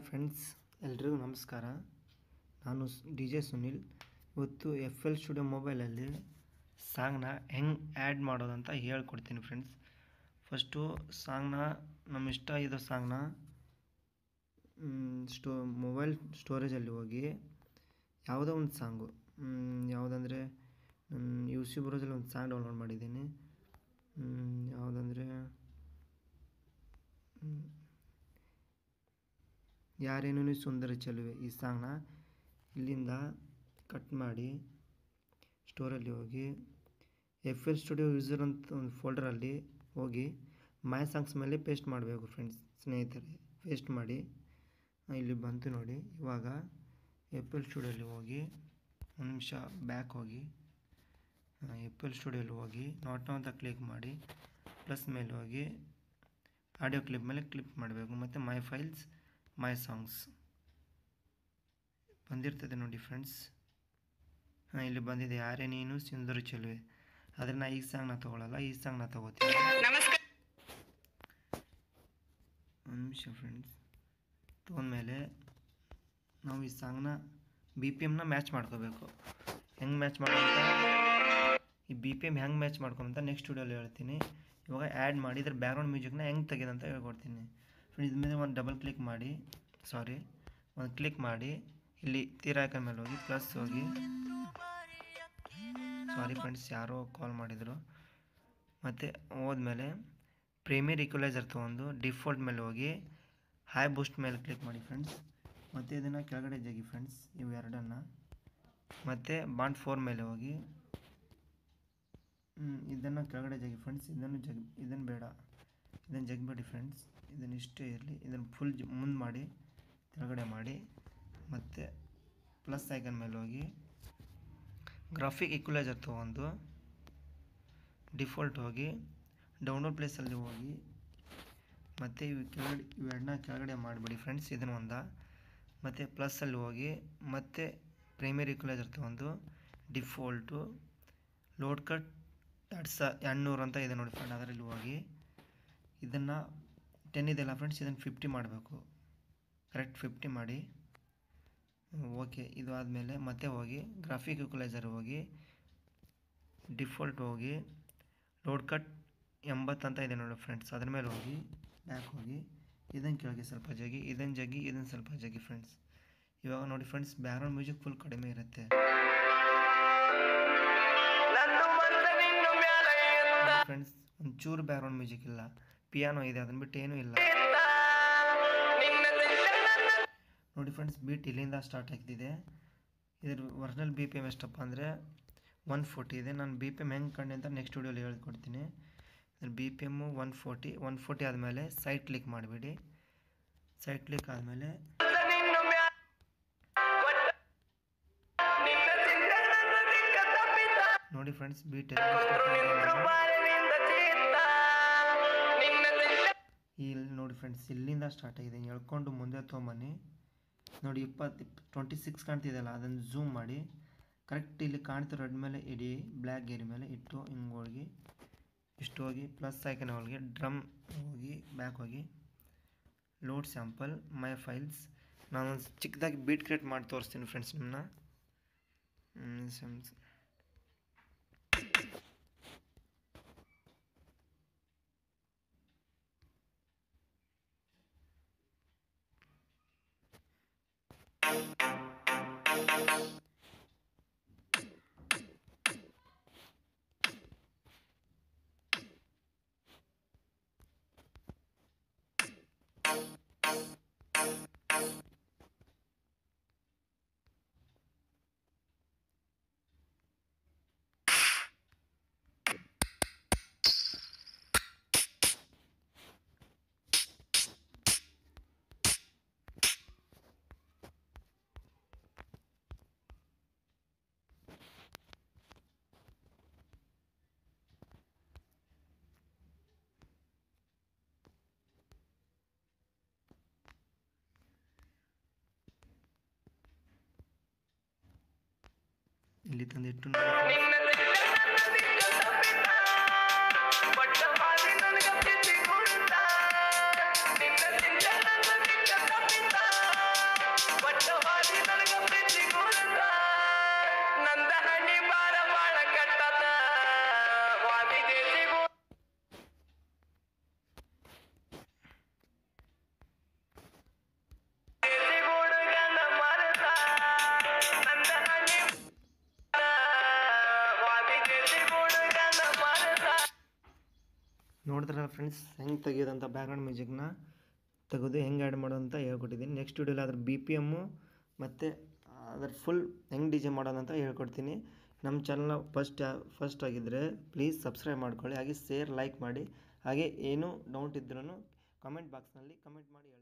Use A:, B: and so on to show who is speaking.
A: hi friends ಎಲ್ರಿಗೂ ನಮಸ್ಕಾರ ನಾನು ಡಿ ಜೆ ಸುನಿಲ್ ಇವತ್ತು ಎಫ್ ಎಲ್ ಸ್ಟುಡಿಯೋ ಮೊಬೈಲಲ್ಲಿ ಸಾಂಗ್ನ ಹೆಂಗೆ ಆ್ಯಡ್ ಮಾಡೋದಂತ ಹೇಳ್ಕೊಡ್ತೀನಿ ಫ್ರೆಂಡ್ಸ್ ಫಸ್ಟು ಸಾಂಗ್ನ ನಮ್ಮ ಇಷ್ಟ ಇರೋ ಸಾಂಗ್ನ ಸ್ಟೋ ಮೊಬೈಲ್ ಸ್ಟೋರೇಜಲ್ಲಿ ಹೋಗಿ ಯಾವುದೋ ಒಂದು ಸಾಂಗು ಯಾವುದಂದರೆ ಯು ಸಿ ಬ್ರೌಸಲ್ಲಿ ಒಂದು ಸಾಂಗ್ ಡೌನ್ಲೋಡ್ ಮಾಡಿದ್ದೀನಿ ಯಾವುದಂದರೆ ಯಾರೇನೂ ನೀ ಸುಂದರ ಚೆಲುವೆ ಈ ಸಾಂಗ್ನ ಇಲ್ಲಿಂದ ಕಟ್ ಮಾಡಿ ಸ್ಟೋರಲ್ಲಿ ಹೋಗಿ ಎಫ್ ಎಲ್ ಸ್ಟುಡಿಯೋ ಯೂಸರ್ ಅಂತ ಒಂದು ಫೋಲ್ಡರಲ್ಲಿ ಹೋಗಿ ಮೈ ಸಾಂಗ್ಸ್ ಮೇಲೆ ಪೇಸ್ಟ್ ಮಾಡಬೇಕು ಫ್ರೆಂಡ್ಸ್ ಸ್ನೇಹಿತರೆ ಪೇಸ್ಟ್ ಮಾಡಿ ಆ, ಇಲ್ಲಿ ಬಂತು ನೋಡಿ ಇವಾಗ ಎಫ್ ಎಲ್ ಸ್ಟುಡಿಯೋಲಿ ಹೋಗಿ ಒಂದು ನಿಮಿಷ ಬ್ಯಾಕ್ ಹೋಗಿ ಎಫ್ ಎಲ್ ಸ್ಟುಡಿಯೋಲಿ ಹೋಗಿ ನಾಟ್ ನೋ ಅಂತ ಕ್ಲಿಕ್ ಮಾಡಿ ಪ್ಲಸ್ ಮೇಲೆ ಹೋಗಿ ಆಡಿಯೋ ಕ್ಲಿಪ್ ಮೇಲೆ ಕ್ಲಿಕ್ ಮಾಡಬೇಕು ಮತ್ತು ಮೈ ಫೈಲ್ಸ್ ಮೈ ಸಾಂಗ್ಸ್ ಬಂದಿರ್ತದೆ ನೋಡಿ ಫ್ರೆಂಡ್ಸ್ ಹಾಂ ಇಲ್ಲಿ ಬಂದಿದೆ ಯಾರೇ ನೀನು ಸಿಂಧೂರು ಚೆಲುವೆ ಆದರೆ ನಾ ಈ ಸಾಂಗ್ನ ತೊಗೊಳಲ್ಲ ಈ ಸಾಂಗ್ನ ತೊಗೋತೀನಿ ಒಂದು ನಿಮಿಷ ಫ್ರೆಂಡ್ಸ್ ತೊಗೊಂಡ್ಮೇಲೆ ನಾವು ಈ ಸಾಂಗ್ನ ಬಿ ಪಿ ಎಮ್ನ ಮ್ಯಾಚ್ ಮಾಡ್ಕೋಬೇಕು ಹೆಂಗೆ ಮ್ಯಾಚ್ ಮಾಡೋಂತ ಈ ಬಿ ಪಿ ಎಮ್ ಹೆಂಗೆ ಮ್ಯಾಚ್ ಮಾಡ್ಕೊಂತ ನೆಕ್ಸ್ಟ್ ವಿಡಿಯೋಲಿ ಹೇಳ್ತೀನಿ ಇವಾಗ ಆ್ಯಡ್ ಮಾಡಿ ಇದ್ರ ಬ್ಯಾಕ್ಗ್ರೌಂಡ್ ಮ್ಯೂಸಿಕ್ನ ಹೆಂಗೆ ತೆಗೆದಂತ ಹೇಳ್ಕೊಡ್ತೀನಿ ಫ್ರೆಂಡ್ ಇದ್ರ ಮೇಲೆ ಒಂದು ಡಬಲ್ ಕ್ಲಿಕ್ ಮಾಡಿ ಸಾರಿ ಒಂದು ಕ್ಲಿಕ್ ಮಾಡಿ ಇಲ್ಲಿ ತೀರಾ ಐಕನ್ ಮೇಲೆ ಹೋಗಿ ಪ್ಲಸ್ ಹೋಗಿ ಸಾರಿ ಫ್ರೆಂಡ್ಸ್ ಯಾರೋ ಕಾಲ್ ಮಾಡಿದರು ಮತ್ತು ಹೋದ್ಮೇಲೆ ಪ್ರೀಮಿಯರ್ ಈಕ್ವಲೈಸರ್ ತೊಗೊಂಡು ಡಿಫಾಲ್ಟ್ ಮೇಲೆ ಹೋಗಿ ಹೈ ಬೂಸ್ಟ್ ಮೇಲೆ ಕ್ಲಿಕ್ ಮಾಡಿ ಫ್ರೆಂಡ್ಸ್ ಮತ್ತು ಇದನ್ನು ಕೆಳಗಡೆ ಜಗಿ ಫ್ರೆಂಡ್ಸ್ ಇವು ಎರಡನ್ನು ಮತ್ತು ಬಾಂಡ್ ಫೋರ್ ಮೇಲೆ ಹೋಗಿ ಇದನ್ನು ಕೆಳಗಡೆ ಜಗಿ ಫ್ರೆಂಡ್ಸ್ ಇದನ್ನು ಜಗ್ ಇದನ್ನು ಬೇಡ ಇದನ್ನು ಜಗಬೇಡಿ ಫ್ರೆಂಡ್ಸ್ ಇದನ್ನು ಇಷ್ಟೇ ಇರಲಿ ಇದನ್ನು ಫುಲ್ ಮುಂದೆ ಮಾಡಿ ಕೆಳಗಡೆ ಮಾಡಿ ಮತ್ತು ಪ್ಲಸ್ ಐಕನ್ ಮೇಲೆ ಹೋಗಿ ಗ್ರಾಫಿಕ್ ಈಕ್ವಲೈಸರ್ ತೊಗೊಂಡು ಡಿಫಾಲ್ಟ್ ಹೋಗಿ ಡೌನ್ಲೋಡ್ ಪ್ಲೇಸಲ್ಲಿ ಹೋಗಿ ಮತ್ತು ಇವು ಕೆಳಗಡೆ ಇವೆರಡನ್ನ ಕೆಳಗಡೆ ಮಾಡಿಬಿಡಿ ಫ್ರೆಂಡ್ಸ್ ಇದನ್ನು ಒಂದ ಮತ್ತು ಪ್ಲಸ್ಸಲ್ಲಿ ಹೋಗಿ ಮತ್ತೆ ಪ್ರೀಮಿಯರ್ ಈಕ್ವಲೈಸರ್ ತೊಗೊಂಡು ಡಿಫಾಲ್ಟು ಲೋಡ್ ಕಟ್ ಎರಡು ಸ ಎರಡುನೂರು ಅಂತ ಇದೆ ನೋಡಿ ಫ್ರೆಂಡ್ ಅದರಲ್ಲಿ ಹೋಗಿ ಇದನ್ನು ಟೆನ್ ಇದೆಯಲ್ಲ ಫ್ರೆಂಡ್ಸ್ ಇದನ್ನು ಫಿಫ್ಟಿ ಮಾಡಬೇಕು ಕರೆಕ್ಟ್ ಫಿಫ್ಟಿ ಮಾಡಿ ಓಕೆ ಇದು ಆದಮೇಲೆ ಮತ್ತೆ ಹೋಗಿ ಗ್ರಾಫಿಕ್ ಈಕ್ವಲೈಸರ್ ಹೋಗಿ ಡಿಫಾಲ್ಟ್ ಹೋಗಿ ಲೋಡ್ ಕಟ್ ಎಂಬತ್ತು ಅಂತ ಇದೆ ನೋಡಿ ಫ್ರೆಂಡ್ಸ್ ಅದ್ರ ಮೇಲೆ ಹೋಗಿ ಬ್ಯಾಕ್ ಹೋಗಿ ಇದನ್ನು ಕೆಳಗೆ ಸ್ವಲ್ಪ ಜಗಿ ಇದನ್ನು ಜಗಿ ಇದನ್ನು ಸ್ವಲ್ಪ ಜಗಿ ಫ್ರೆಂಡ್ಸ್ ಇವಾಗ ನೋಡಿ ಫ್ರೆಂಡ್ಸ್ ಬ್ಯಾಕ್ಗ್ರೌಂಡ್ ಮ್ಯೂಸಿಕ್ ಫುಲ್ ಕಡಿಮೆ ಇರುತ್ತೆ ಫ್ರೆಂಡ್ಸ್ ಒಂಚೂರು ಬ್ಯಾಕ್ಗ್ರೌಂಡ್ ಮ್ಯೂಸಿಕ್ ಇಲ್ಲ ಪಿಯಾನೋ ಇದೆ ಅದನ್ನ ಬಿಟ್ಟು ಏನೂ ಇಲ್ಲ ನೋಡಿ ಫ್ರೆಂಡ್ಸ್ ಬೀಟ್ ಇಲ್ಲಿಂದ ಸ್ಟಾರ್ಟ್ ಆಗ್ತಿದೆ ಇದ್ರ ಒರಿಜಿನಲ್ ಬಿ ಪಿ ಎಮ್ ಎಷ್ಟಪ್ಪ ಅಂದರೆ ಒನ್ ಫೋರ್ಟಿ ಇದೆ ನಾನು ಬಿ ಪಿ ಎಮ್ ಹೆಂಗೆ ಕಂಡೆ ಅಂತ ನೆಕ್ಸ್ಟ್ ವಿಡಿಯೋಲಿ ಹೇಳ್ಕೊಡ್ತೀನಿ ಇದ್ರ B P M one forty one forty ಆದಮೇಲೆ ಸೈಡ್ ಕ್ಲಿಕ್ ಮಾಡಿಬಿಡಿ ಸೈಡ್ ಕ್ಲಿಕ್ ಆದಮೇಲೆ ನೋಡಿ ಫ್ರೆಂಡ್ಸ್ ಬೀಟ್ ಇಲ್ಲಿ ನೋಡಿ ಫ್ರೆಂಡ್ಸ್ ಇಲ್ಲಿಂದ ಸ್ಟಾರ್ಟ್ ಆಗಿದೆ ಎಳ್ಕೊಂಡು ಮುಂದೆ ತೊಗೊಂಬನ್ನಿ ನೋಡಿ ಇಪ್ಪತ್ತು ಟ್ವೆಂಟಿ ಸಿಕ್ಸ್ ಕಾಣ್ತಿದೆಯಲ್ಲ ಅದನ್ನು ಝೂಮ್ ಮಾಡಿ ಕರೆಕ್ಟ್ ಇಲ್ಲಿ ಕಾಣ್ತಿರೋ ರೆಡ್ ಮೇಲೆ ಇಡಿ ಬ್ಲ್ಯಾಕ್ ಗೇರಿ ಮೇಲೆ ಇಟ್ಟು ಹಿಂಗೆ ಹೋಗಿ ಇಷ್ಟು ಹೋಗಿ ಪ್ಲಸ್ ಐಕನ್ ಒಳಗೆ ಡ್ರಮ್ ಹೋಗಿ ಬ್ಯಾಕ್ ಹೋಗಿ ಲೋಡ್ ಸ್ಯಾಂಪಲ್ ಮೈ ಫೈಲ್ಸ್ ನಾನು ಚಿಕ್ಕದಾಗಿ ಬೀಟ್ ಕ್ರಿಯೇಟ್ ಮಾಡಿ ತೋರಿಸ್ತೀನಿ ಫ್ರೆಂಡ್ಸ್ ನಿಮ್ಮನ್ನ ಇಲ್ಲಿ ತಂದಿಟ್ಟು
B: ನಿನ್ನ
A: ನೋಡಿದ್ರಲ್ಲ ಫ್ರೆಂಡ್ಸ್ ಹೆಂಗೆ ತೆಗಿಯೋದಂತ ಬ್ಯಾಕ್ಗ್ರೌಂಡ್ ಮ್ಯೂಸಿಕ್ನ ತೆಗೆದು ಹೆಂಗೆ ಆ್ಯಡ್ ಮಾಡೋದು ಅಂತ ಹೇಳ್ಕೊಟ್ಟಿದ್ದೀನಿ ನೆಕ್ಸ್ಟ್ ವಿಡಿಯೋಲಿ ಅದ್ರ ಬಿ ಪಿ ಎಮ್ಮು ಮತ್ತು ಅದ್ರ ಫುಲ್ ಹೆಂಗೆ ಡಿ ಜೆ ಮಾಡೋದಂತ ಹೇಳ್ಕೊಡ್ತೀನಿ ನಮ್ಮ ಚಾನಲ್ನ ಫಸ್ಟ್ ಫಸ್ಟ್ ಆಗಿದ್ದರೆ ಪ್ಲೀಸ್ ಸಬ್ಸ್ಕ್ರೈಬ್ ಮಾಡ್ಕೊಳ್ಳಿ ಹಾಗೆ ಶೇರ್ ಲೈಕ್ ಮಾಡಿ ಹಾಗೆ ಏನೂ ಡೌಟ್ ಇದ್ರೂ ಕಮೆಂಟ್ ಬಾಕ್ಸ್ನಲ್ಲಿ ಕಮೆಂಟ್ ಮಾಡಿ ಹೇಳಿ